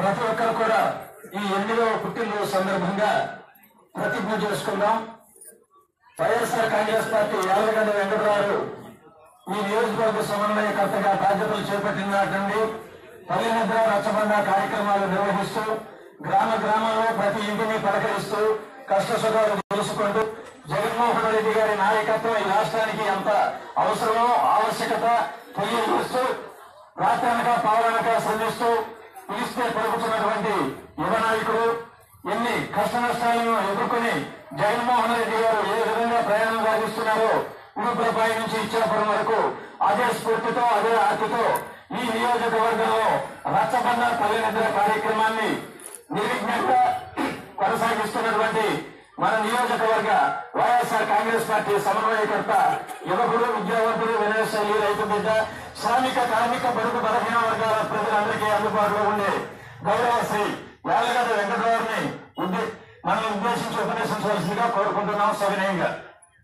ప్రతి ఒక్కరు కూడా ఈ ఎనిమిదవ పుట్టినరోజు సందర్భంగా ప్రతిజ్ఞ చేసుకుందాం వైఎస్ఆర్ కాంగ్రెస్ పార్టీ యాదగడ్డ వెంకటరావు ఈ నియోజకవర్గ సమన్వయకర్తగా బాధ్యతలు చేపట్టిన నాటి నుండి పల్లె నిద్ర రచ్చబండ కార్యక్రమాలు నిర్వహిస్తూ గ్రామ గ్రామంలో ప్రతి ఇంటిని పలకరిస్తూ కష్ట సుఖాలు తెలుసుకుంటూ జగన్మోహన్ రెడ్డి గారి నాయకత్వం ఈ రాష్ట్రానికి ఎంత అవసరమో ఆవశ్యకత తెలియజేస్తూ రాత్రనక పాలనక శ్రమిస్తూ పిలిస్తే పలుకుతున్నటువంటి యువ నాయకుడు ఎన్ని కష్ట నష్టాలను ఎదుర్కొని జగన్మోహన్ రెడ్డి గారు ఏ విధంగా ప్రయాణం సాగిస్తున్నారో ఉడుపులపై నుంచి ఇచ్చాపురం వరకు అదే స్ఫూర్తితో అదే ఆర్తితో ఈ నియోజకవర్గంలో రచ్చబండ పల్లెనిద్ర కార్యక్రమాన్ని నిర్విఘ్నంగా కొనసాగిస్తున్నటువంటి మన నియోజకవర్గ వైఎస్ఆర్ కాంగ్రెస్ పార్టీ సమన్వయకర్త యువకుడు విద్యావంతుడు వినయశైలి రైతు బిడ్డ శ్రామిక కార్మిక బడుగు బలహీన వర్గాల ప్రజలందరికీ అందుబాటులో ఉండే గౌరవ శ్రీ యాలగడ్డ వెంకటరావుని ఉద్దే మనం ఉద్దేశించి ఉపదేశించవలసిందిగా కోరుకుంటున్నాం సవినయంగా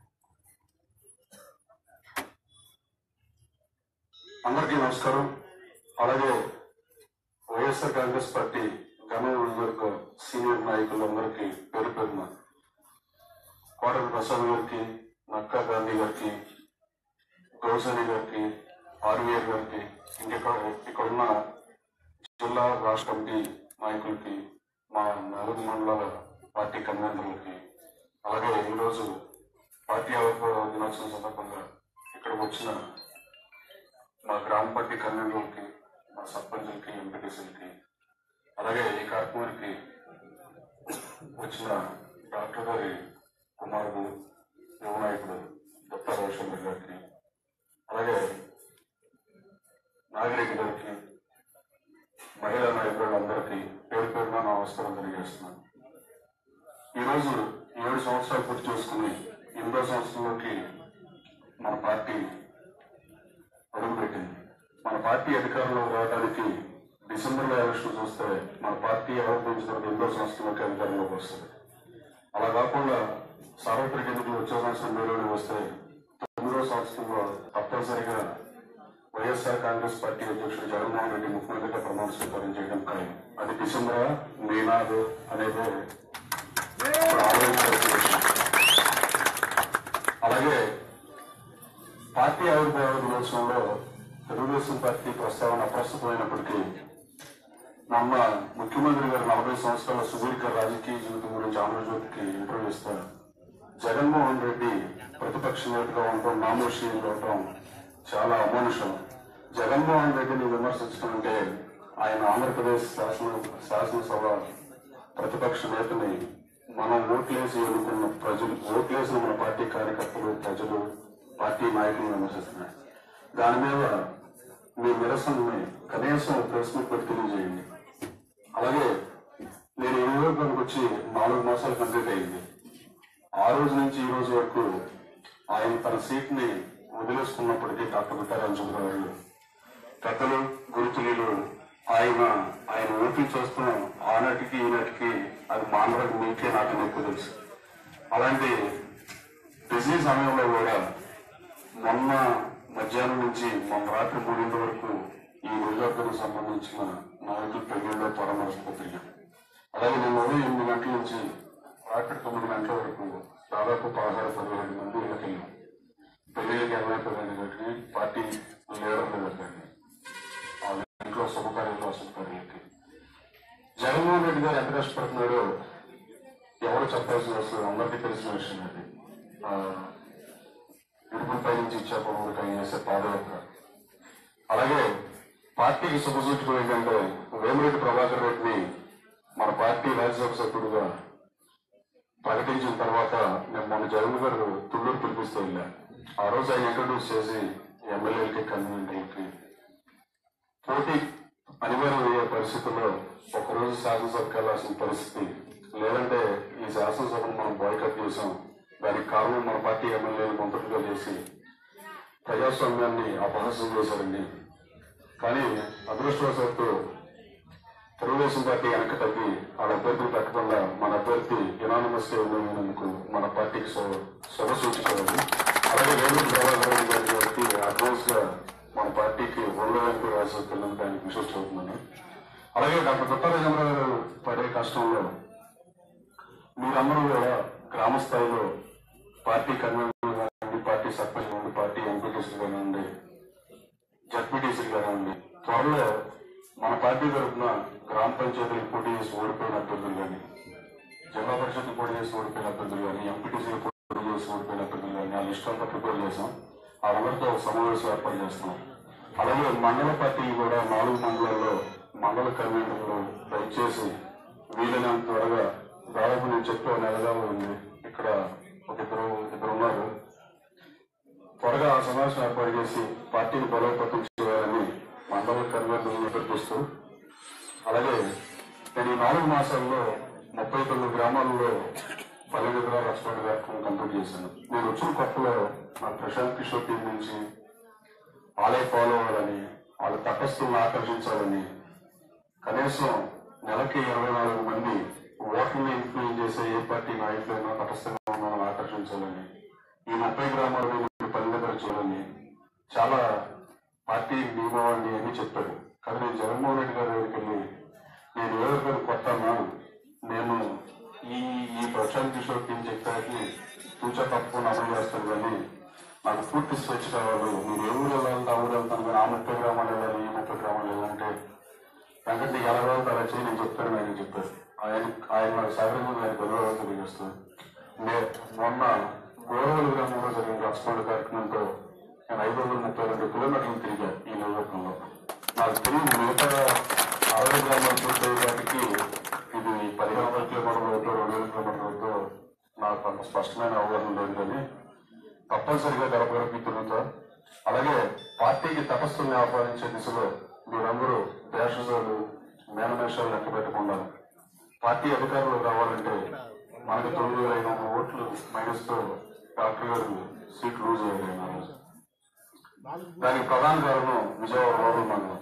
అందరికీ నమస్కారం అలాగే వైఎస్ఆర్ కాంగ్రెస్ పార్టీ గణేష్ నియోజకవర్గ సీనియర్ నాయకులందరికీ పేరు పేరున కోటల ప్రసాద్ గారికి నక్కా గాంధీ గారికి గౌసని గారికి ఆర్వీఆర్ గారికి ఇంకెక్కడ ఇక్కడ ఉన్న జిల్లా రాష్ట్ర కమిటీ నాయకులకి మా నాలుగు మండలాల పార్టీ కన్వీనర్లకి అలాగే ఈరోజు పార్టీ ఆవిర్భావ దినోత్సవం సందర్భంగా ఇక్కడికి వచ్చిన మా గ్రామ పార్టీ కన్వీనర్లకి మా సర్పంచులకి ఎంపీటీసీలకి అలాగే ఈ కార్యక్రమానికి వచ్చిన డాక్టర్ గారి కుమారుడు యువ నాయకుడు దత్తా రవిచంద్ర గారికి అలాగే నాగిరెడ్డి గారికి మహిళా నాయకులందరికీ పేరు పేరున నమస్కారం తెలియజేస్తున్నాను ఈరోజు ఏడు సంవత్సరాలు పూర్తి చేసుకుని ఎనిమిదో సంవత్సరంలోకి మన పార్టీ అడుగుపెట్టింది మన పార్టీ అధికారంలో రావడానికి డిసెంబర్లో ఎలక్షన్ చూస్తే మన పార్టీ ఆవిర్భవించిన తర్వాత ఎనిమిదో సంవత్సరంలోకి అధికారంలోకి వస్తుంది అలా కాకుండా సార్వత్రిక ఎన్నికలు వచ్చే సంవత్సరం మేలోనే వస్తే తొమ్మిదో సంవత్సరంలో తప్పనిసరిగా వైఎస్ఆర్ కాంగ్రెస్ పార్టీ అధ్యక్షుడు జగన్మోహన్ రెడ్డి ముఖ్యమంత్రిగా ప్రమాణ స్వీకారం చేయడం ఖాయం అది డిసెంబర్ మేనాదు అనేది ఇప్పుడు ఆలోచించాల్సిన విషయం. అలాగే పార్టీ ఆవిర్భావ దినోత్సవంలో తెలుగుదేశం పార్టీ ప్రస్తావన అప్రస్తుతమైనప్పటికీ మొన్న ముఖ్యమంత్రి గారు నలభై సంవత్సరాల సుదీర్ఘ రాజకీయ జీవితం గురించి ఆంధ్రజ్యోతికి ఇంటర్వ్యూ ఇస్తారు జగన్మోహన్ రెడ్డి ప్రతిపక్ష నేతగా ఉండటం నామోషి ఉండటం చాలా అమానుషం జగన్మోహన్ రెడ్డిని విమర్శించడం అంటే ఆయన ఆంధ్రప్రదేశ్ శాసన శాసనసభ ప్రతిపక్ష నేతని మనం ఓట్లేసి ఎన్నుకున్న ప్రజలు ఓట్లేసిన మన పార్టీ కార్యకర్తలు ప్రజలు పార్టీ నాయకులు విమర్శిస్తున్నారు దాని మీద మీ నిరసనని కనీసం ప్రెస్ మీట్ పెట్టి తెలియజేయండి అలాగే నేను ఈ నియోజకవర్గానికి వచ్చి నాలుగు మాసాలు కంప్లీట్ అయింది ఆ రోజు నుంచి ఈ రోజు వరకు ఆయన తన సీట్ ని వదిలేసుకున్నప్పటికీ డాక్టర్ బిట్టారామచంద్ర గారు పెద్దలు గురుతులు ఆయన ఆయన ఓట్లు చూస్తున్నాం ఆనాటికి ఈనాటికి అది మానవుడికి మీకే నాకు ఎక్కువ తెలుసు అలాంటి బిజీ సమయంలో కూడా మొన్న మధ్యాహ్నం నుంచి మొన్న రాత్రి మూడింటి వరకు ఈ నియోజకవర్గానికి సంబంధించిన నాయకుల పెళ్లిలో పరామర్శకు తిరిగాం అలాగే నిన్న ఉదయం ఎనిమిది గంటల నుంచి రాత్రి తొమ్మిది గంటల వరకు దాదాపు పదహారు పదిహేడు మంది ఇళ్ళకి వెళ్ళాం పెళ్లిళ్ళకి వెళ్ళకపోయిన కానీ పార్టీ లీడర్ల దగ్గరికి వాళ్ళ ఇంట్లో శుభకార్యాలు అశుభకార్యాలకి జగన్మోహన్ రెడ్డి గారు ఎంత కష్టపడుతున్నారో ఎవరు చెప్పాల్సిన అవసరం లేదు. అందరికీ తెలిసిన విషయం అది ఆ, ఇడుపులపై నుంచి ఇచ్చాపురం వరకు ఆయన చేసే పాదయాత్ర అలాగే పార్టీకి శుభసూచకం ఏంటంటే వేమిరెడ్డి ప్రభాకర్ రెడ్డిని మన పార్టీ రాజ్యసభ సభ్యుడుగా ప్రకటించిన తర్వాత నేను మొన్న జగన్ గారు తుళ్ళూరు పిలిపిస్తూ వెళ్ళా ఆ రోజు ఆయన ఇంట్రడ్యూస్ చేసి ఎమ్మెల్యేలకి కన్వీనర్లకి పోటీ అనివార్యం అయ్యే పరిస్థితుల్లో ఒకరోజు శాసనసభకి వెళ్లాల్సిన పరిస్థితి లేదంటే ఈ శాసనసభను మనం బాయ్కట్ చేసాం దానికి కారణం మన పార్టీ ఎమ్మెల్యేలు మంత్రులుగా చేసి ప్రజాస్వామ్యాన్ని అపహాస్యం చేశారండి కానీ అదృష్టవశాత్తు తెలుగుదేశం పార్టీ వెనక తగ్గి వాళ్ళ అభ్యర్థులు పెట్టకుండా మన అభ్యర్థి యునానిమస్ గా ఎన్నికైనందుకు మన పార్టీకి శుభ- శుభ సూచికలు అలాగే వేణు ప్రభాకర్ రెడ్డి గారి గారికి అడ్వాన్స్ గా మన పార్టీకి ఒళ్ళు వెంకట రాసి పిల్లలకి ఆయన విశ్వస్ చదువుతున్నాను అలాగే డాక్టర్ దుట్ట రాజేంద్రరావు గారు పడే కష్టంలో మీరందరూ కూడా గ్రామ స్థాయిలో పార్టీ కన్వీనర్ కానివ్వండి పార్టీ సర్పంచ్ కానివ్వండి పార్టీ ఎంపీటీసీలు కానివ్వండి జడ్పీటీసీలు కానివ్వండి త్వరలో మన పార్టీ తరఫున గ్రామ పంచాయతీలకు పోటీ చేసి ఓడిపోయిన అభ్యర్థులు కానీ జిల్లా పరిషత్ పోటీ చేసి ఓడిపోయిన అభ్యర్థులు కానీ ఎంపీటీసీలు పోటీ చేసి ఓడిపోయిన అభ్యర్థులు కానీ ఆ లిస్ట్ అంతా ప్రిపేర్ చేసాం వాళ్ళందరితో ఒక సమావేశం ఏర్పాటు చేస్తున్నాం అలాగే మండల పార్టీలు కూడా నాలుగు మండలాల్లో మండల కన్వీనర్లు దయచేసి వీలైనంత త్వరగా దాదాపు నేను చెప్పే ఒక నెలగా ఉంది ఇక్కడ ఒక ఇద్దరు ఇద్దరు ఉన్నారు త్వరగా ఆ సమావేశం ఏర్పాటు చేసి పార్టీని బలోపేతం చేయాలని మండల కన్వీనర్లను అభ్యర్థిస్తూ అలాగే నేను ఈ నాలుగు మాసాల్లో ముప్పై తొమ్మిది గ్రామాల్లో పల్లె విధుల రెస్టారెంట్ కార్యక్రమం కంప్లీట్ చేశాను నేను వచ్చిన కొత్తలో నా ప్రశాంత్ కిషోర్ టీం నుంచి వాళ్ళే ఫాలో అవ్వాలని వాళ్ళ తటస్థులను ఆకర్షించాలని కనీసం నెలకి ఇరవై నాలుగు మంది ఓట్లను ఇన్ఫ్లుయెన్స్ చేసే ఏ పార్టీ నాయకులైనా తటస్థంగా ఉన్నామని ఆకర్షించాలని ఈ ముప్పై గ్రామాలను నేను పరిమితపరచాలని చాలా పార్టీ నియమావళి అని చెప్పారు కానీ నేను జగన్మోహన్ రెడ్డి గారి దగ్గరికి వెళ్ళి నేను ఎవరికైనా కొట్టానా నేను ఈ ఈ ప్రశాంత్ కిషోర్ టీం చెప్పడానికి తూచా తప్పకుండా అమలు చేస్తాను కానీ నాకు పూర్తి స్వేచ్ఛ కావాలి మీరు ఏ ఊరు వెళ్ళాలంటే ఆ ఊరు వెళ్తాను కానీ ఆ ముప్పై గ్రామాలు వెళ్ళాలి ఈ ముప్పై గ్రామాలు వెళ్ళాలంటే వెంకట నీకు ఎలా కావాలి అలా చేయి నేను చెప్తాను ఆయన చెప్పారు ఆయన ఆయన నాకు సహకరించిన ఆయన ధన్యవాదాలు తెలియజేస్తాను నే- మొన్న గోరవల్లి గ్రామంలో జరిగిన రాష్ట్రాల కార్యక్రమంతో నేను ఐదు వందల ముప్పై రెండు కిలోమీటర్లు తిరిగా ఈ నియోజకవర్గంలో నాకు తెలియదు మిగతా అరవై గ్రామాలు పూర్తయ్యేటానికి ఇది పదిహేను వందల కిలోమీటర్లు అవుతో రెండు వేల కిలోమీటర్లు అవుతో నాకు అంత స్పష్టమైన అవగాహన లేదు కానీ తప్పనిసరిగా గడప గడపకి తిరుగుతా అలాగే పార్టీకి తపస్సుల్ని ఆహ్వానించే దిశలో మీరందరూ దేశజాలు మేనమేషాలు లెక్క పెట్టకుండా పార్టీ అధికారంలో రావాలంటే మనకి తొమ్మిది వేల ఐదు వందల ఓట్లు మైనస్ తో డాక్టర్ గారు సీట్ లూజ్ అయ్యారు దానికి ప్రధాన కారణం విజయవాడ రూరల్ మండలం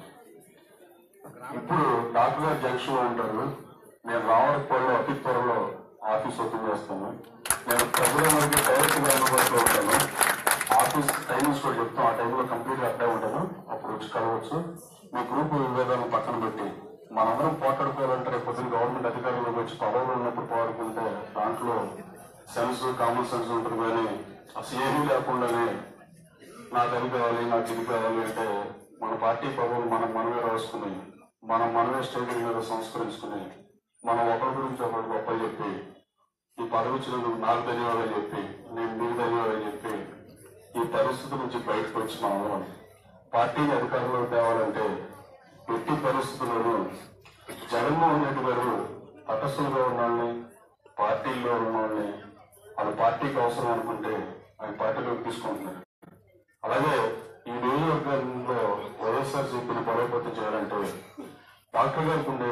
ఇప్పుడు డాక్టర్ గారు జంక్షన్ లో ఉంటారు నేను రావడపల్లిలో అతి త్వరలో ఆఫీస్ ఓపెన్ చేస్తాను నేను ప్రజలందరికీ డైరెక్ట్ గా అందుబాటులో ఉంటాను ఆఫీస్ టైమింగ్స్ కూడా చెప్తాం ఆ టైంలో కంప్లీట్ గా అక్కడే ఉంటాను అప్పుడు వచ్చి కలవచ్చు మీ గ్రూప్ విభేదాలను పక్కన పెట్టి మనందరం పోటాడుకోవాలంటే రేపు పొద్దున్న గవర్నమెంట్ అధికారులకు వచ్చి పదవులు ఉన్నప్పుడు పోరాడుకుంటే దాంట్లో సెన్స్ కామన్ సెన్స్ ఉంటుంది కానీ అసలు ఏమీ లేకుండానే నాకు అది కావాలి నాకు ఇది కావాలి అంటే మన పార్టీ పదవులు మనం మనమే రాసుకుని మనం మనమే స్టేజ్ మీద సంస్కరించుకుని మనం ఒకరి గురించి ఒకరు గొప్పలు చెప్పి ఈ పదవి ఇచ్చినందుకు నాకు ధన్యవాదాలు చెప్పి నేను మీకు ధన్యవాదాలు చెప్పి ఈ పరిస్థితి నుంచి బయటకు వచ్చి మనం అందరం పార్టీని అధికారంలో తేవాలంటే ఎట్టి పరిస్థితుల్లోనూ జగన్మోహన్ రెడ్డి గారు తటస్థులుగా ఉన్న వాళ్ళని పార్టీల్లో ఉన్న వాళ్ళని వాళ్ళ పార్టీకి అవసరం అనుకుంటే ఆయన పార్టీలోకి తీసుకుంటున్నారు అలాగే ఈ నియోజకవర్గంలో వైఎస్ఆర్ సిపిని బలోపేతం చేయాలంటే డాక్టర్ గారికి ఉండే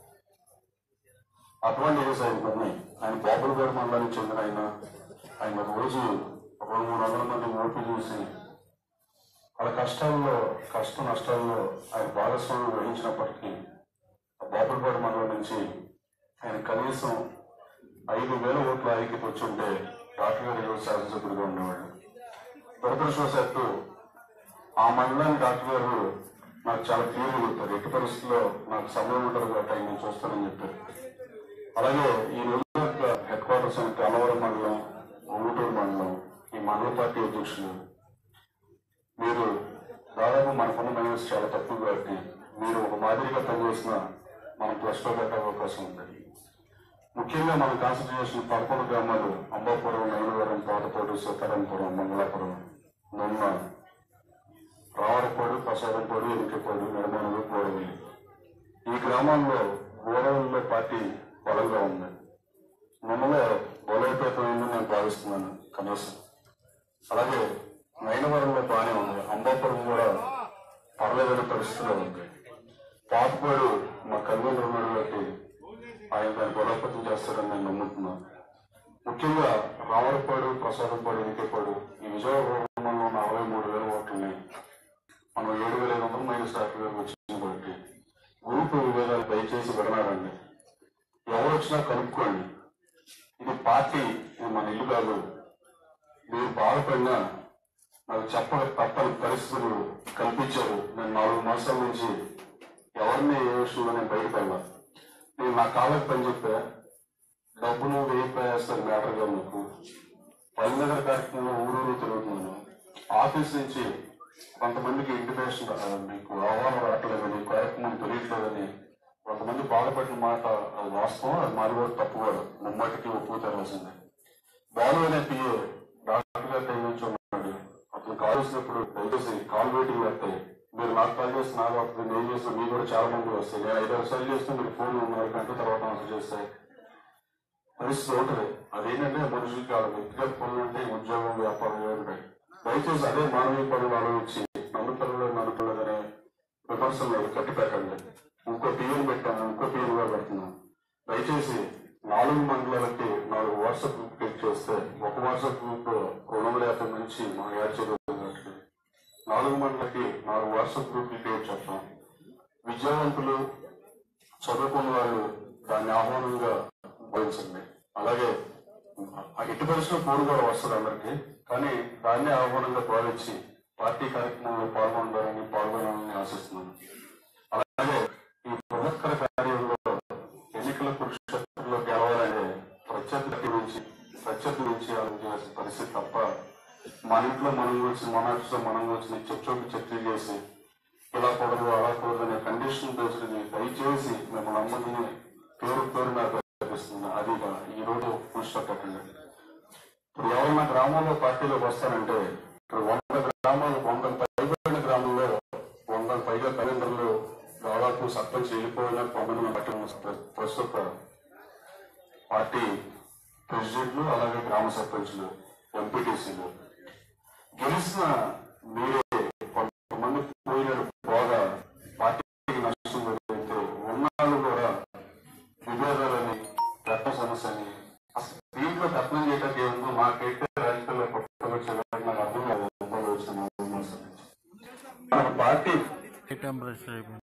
అడ్వాంటేజెస్ ఆయనకు ఉన్నాయి ఆయన బాబుల గారి మండలానికి చెందిన ఆయన ఆయన రోజు ఒక రెండు మూడు వందల మంది ఓట్లు చూసి వాళ్ళ కష్టాల్లో కష్ట నష్టాల్లో ఆయన భాగస్వామ్యం వహించినప్పటికీ ఆ బాపులపాడు మండలం నుంచి ఆయన కనీసం ఐదు వేల ఓట్ల ఐక్యత వచ్చి ఉంటే డాక్టర్ గారు ఈరోజు శాసనసభ్యుడిగా ఉండేవాడు దురదృష్టవశాత్తు ఆ మండలాన్ని డాక్టర్ గారు నాకు చాలా క్లియర్గా చెప్పారు ఎట్టి పరిస్థితుల్లో నాకు సమయం ఉండదు కాబట్టి ఆయన నేను చూస్తానని చెప్పారు అలాగే ఈ నియోజకవర్గ హెడ్ క్వార్టర్స్ అయిన కలవరం మండలం ఒంగుటూరు మండలం ఈ మండల పార్టీ అధ్యక్షులు మీరు దాదాపు మనకున్న మైనస్ చాలా తక్కువ కాబట్టి మీరు ఒక మాదిరిగా పనిచేసిన మనం ప్లస్ లో పెట్టే అవకాశం ఉంది ముఖ్యంగా మన కాన్సన్ట్రేషన్ పదకొండు గ్రామాలు అంబాపురం నైనవరం పాతపోటు సీతారాంపురం మంగళాపురం నున్న రావడపాడు ప్రసాదంపాడు ఎనికపాడు నిర్మాణం గోడవల్లి ఈ గ్రామాల్లో గోడవల్లిలో పార్టీ బలంగా ఉంది నిన్నలో బలోపేతమైందని నేను భావిస్తున్నాను కనీసం అలాగే నైనవరంలో బాగానే ఉంది అంబాపురం కూడా పర్లేదని పరిస్థితిలో ఉంది పాతపాడు మా కన్వీనర్ ఉన్నాడు కాబట్టి ఆయన దాన్ని బలోపేతం చేస్తారని నేను నమ్ముతున్నాను ముఖ్యంగా రావరపాడు ప్రసాదంపాడు ఎనికేపాడు ఈ విజయవాడలో ఉన్న అరవై మూడు వేల ఓట్లని మనం ఏడు వేల ఐదు వందలు మైనస్ డాక్టర్ గారికి వచ్చింది కాబట్టి గ్రూప్ విభేదాలు దయచేసి విడనాడండి ఎవరు వచ్చినా కనుక్కోండి ఇది పార్టీ ఇది మన ఇల్లు కాదు మీరు బాధపడినా నాకు చెప్పక తప్పని పరిస్థితులు కల్పించారు నేను నాలుగు మాసాల నుంచి ఎవరిని ఏ విషయంలో నేను బయటపడలా నేను నా కాళ్ళకి పని చెప్పా డబ్బులు వేయిపోయేస్తారు మ్యాటర్ గా మీకు పల్లెనగర కార్యక్రమంలో ఊరూరు తిరుగుతున్నాను ఆఫీస్ నుంచి కొంతమందికి ఇంటిమేషన్ మీకు ఆహ్వానం రావట్లేదని కార్యక్రమం తెలియట్లేదని కొంతమంది బాధపడిన మాట అది వాస్తవం అది మాది కూడా తప్పు కూడా ముమ్మటికి ఒప్పు తెరవలసిందే బాలు అనే పిఏ డాక్టర్ గారి టైం నుంచి ఉన్నాడు అతను కాల్ చేసినప్పుడు దయచేసి కాల్ వెయిటింగ్ వస్తాయి మీరు నాకు కాల్ చేసి నాకు వస్తుంది నేను చేసిన మీకు కూడా చాలా మంది వస్తాయి నేను ఐదారు సార్లు చేస్తే మీరు ఫోన్ ఉన్నారు గంట తర్వాత ఆన్సర్ చేస్తాయి పరిస్థితి ఉంటుంది అదేంటంటే మనుషులు కాదు వ్యక్తిగత పనులు అంటే ఉద్యోగం వ్యాపారం ఇవే ఉంటాయి దయచేసి అదే మానవీయ పనులు ఆలోచించి నన్ను పనులు నన్ను పనులు అనే విమర్శలు కట్టి పెట్టండి ఇంకో టీవీని పెట్టాను ఇంకో టీవీ కూడా పెడుతున్నాను దయచేసి నాలుగు మండలాలకి నాలుగు వాట్సాప్ గ్రూప్ క్లిక్ చేస్తే ఒక వాట్సాప్ గ్రూప్ రెండు వందల యాభై నుంచి మనం యాడ్ చేయగలుగుతున్నట్లు నాలుగు మండలకి నాలుగు వాట్సాప్ గ్రూప్ క్రియేట్ చేస్తాం విద్యావంతులు చదువుకున్న వాళ్ళు దాన్ని ఆహ్వానంగా భావించండి అలాగే ఆ ఎట్టి పరిస్థితుల్లో పోరు కూడా వస్తుంది అందరికి కానీ దాన్ని ఆహ్వానంగా భావించి పార్టీ కార్యక్రమంలో పాల్గొనాలని పాల్గొనాలని ఆశిస్తున్నాను అలాగే ఈ బృహత్కర కార్యంలో ఎన్నికల కురుక్షేత్రంలో గెలవాలనే ప్రత్యర్థి నుంచి ప్రత్యర్థి నుంచి ఆలోచించాల్సిన పరిస్థితి తప్ప మన ఇంట్లో మనం గురించి మన ఆఫీస్లో మనం గురించి చర్చోకి చర్చలు చేసి ఇలా కూడదు అలా కూడదు అనే కండిషన్ బేస్డ్ దయచేసి మిమ్మల్ని అమ్మని పేరు పేరు మీద ప్రకటిస్తుంది అది ఇక ఈ రోజు పురుషులు పెట్టండి ఇప్పుడు ఎవరైనా గ్రామంలో పార్టీలోకి వస్తారంటే ఇప్పుడు వంద గ్రామాలు వంద పైబడిన గ్రామంలో వంద పైగా క్యాలెండర్లు దాదాపు సర్పంచ్ వెళ్ళిపోయిన పంతొమ్మిది పట్టిన ప్రస్తుత పార్టీ ప్రెసిడెంట్లు అలాగే గ్రామ సర్పంచ్లు ఎంపీటీసీలు గెలిచిన మీరే కొంతమంది పోయిన బాగా పార్టీకి నష్టం జరిగితే ఉన్నాళ్ళు కూడా విభేదాలని రత్న సమస్య అని అసలు దీంట్లో రత్నం చేయడానికి ఏముందో మాకైతే రాజకీయాల్లో పట్టుకొచ్చేదానికి నాకు అర్థం కాదు ఇబ్బంది వచ్చిన మన పార్టీ టెంపరేచర్ అయిపోయింది